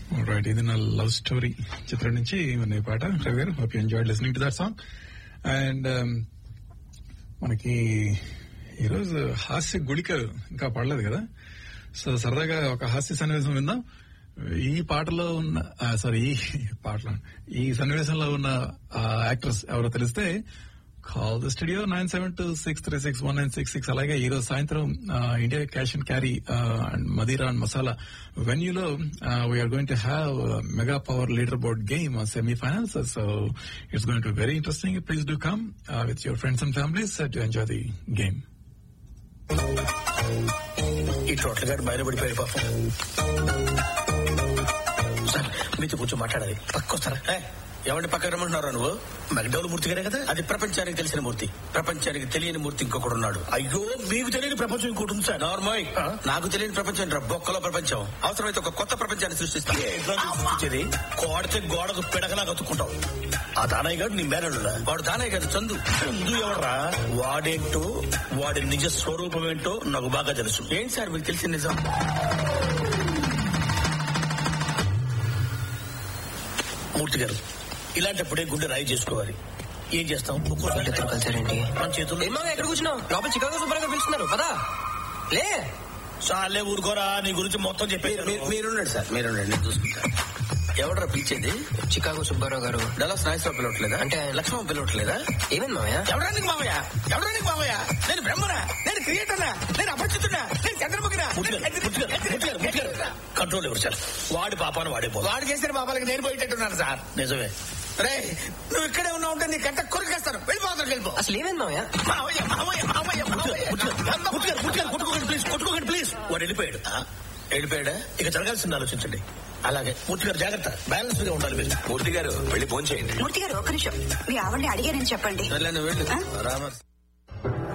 Right ఇది నా love story చిత్రం నుంచి ఉన్న ఈ పాట రవి గారు hope you enjoy listening to that song and మనకి ఈరోజు హాస్య గుళికలు ఇంకా పడలేదు కదా సో సరదాగా ఒక హాస్య సన్నివేశం విందాం ఈ పాటలో ఉన్న సారీ ఈ పాటలో ఈ సన్నివేశంలో ఉన్న యాక్టర్స్ ఎవరో తెలిస్తే call the studio nine seven two six three six one nine six six అలాగే ఈ రోజు సాయంత్రం India cash and carry and Madeira and masala వెన్యూలో we're going to have mega power leader board game semifinals so it's going to very interesting please do come with your friends and families to enjoy the game ఈ టోటల్ గారు బయలుపడిపోయాడు పాపం sir మీతో కూర్చో మాట్లాడాలి పక్కొస్తారా ఏ, ఏమంటే పక్కన రమ్మంటున్నారా నువ్వు మెగడౌల్ మూర్తి గారే కదా అది ప్రపంచానికి తెలిసిన మూర్తి ప్రపంచానికి తెలియని మూర్తి ఇంకొకడు ఉన్నాడు అయ్యో మీకు తెలియని ప్రపంచం ఇంకోటి ఉంది సార్ నార్మల్ నాకు తెలియని ప్రపంచం రా బొక్కలో ప్రపంచం అవసరమైతే ఒక కొత్త ప్రపంచాన్ని సృష్టిస్తా సృష్టించేది కోడితే గోడకు పిడకలా కతుక్కుంటావు ఆ దానయ్య గారు నీ మేనడు వాడు దానయ్య గారు చందు చందు ఎవడరా వాడేంటో వాడి నిజ స్వరూపం ఏంటో నాకు బాగా తెలుసు ఏంటి సార్ మీకు తెలిసిన నిజం మూర్తి గారు ఇలాంటప్పుడే గుండె రాయి చేసుకోవాలి ఏం చేస్తాం ఒక్కోసారి కలిసారండి మన చేతుల్లో ఏమో ఎక్కడ కూర్చున్నావు లోపల చికాగో సుబ్బారావు పిలుస్తున్నారు పదా లే చాలే ఊరుకోరా నీ గురించి మొత్తం చెప్పి మీరున్నాడు సార్ మీరున్నాడు నేను చూసుకుంటా ఎవడరా పిలిచేది చికాగో సుబ్బారావు గారు డలాస్ నాయసరావు పిలవట్లేదా అంటే లక్ష్మణ్ పిలవట్లేదా ఏమైంది మామయ్య ఎవడానికి మామయ్య ఎవడానికి మామయ్య నేను బ్రహ్మనా నేను క్రియేటర్నా నేను అపరిచితున్నా నేను చంద్రముఖినా కంట్రోల్ ఎవరు సార్ వాడి పాపాను వాడే పో వాడు చేసిన పాపాలకి నేను పోయేటట్టున్నాను సార్ నిజమే రే నువ్వు ఇక్కడే ఉన్నావు ఉంటే నీ కంట కొరికేస్తాను వెళ్ళిపోతాను వెళ్ళిపో అసలు ఏమైంది మామయ్య మావయ్య మావయ్య మావయ్య మావయ్య కొట్టుకోకండి ప్లీజ్ కొట్టుకోకండి ప్లీజ్ వాడు వెళ్ళిపోయాడు ఆ? వెళ్ళిపోయాడా ఇక జరగాల్సింది ఆలోచించండి అలాగే మూర్తి గారు జాగ్రత్త బ్యాలెన్స్ గా ఉండాలి మీరు మూర్తి గారు వెళ్ళి ఫోన్ చేయండి మూర్తి గారు ఒక్క నిమిషం మీ ఆవిడని అడిగారని చెప్పండి వెళ్ళండి వెళ్ళు ఆ? రామ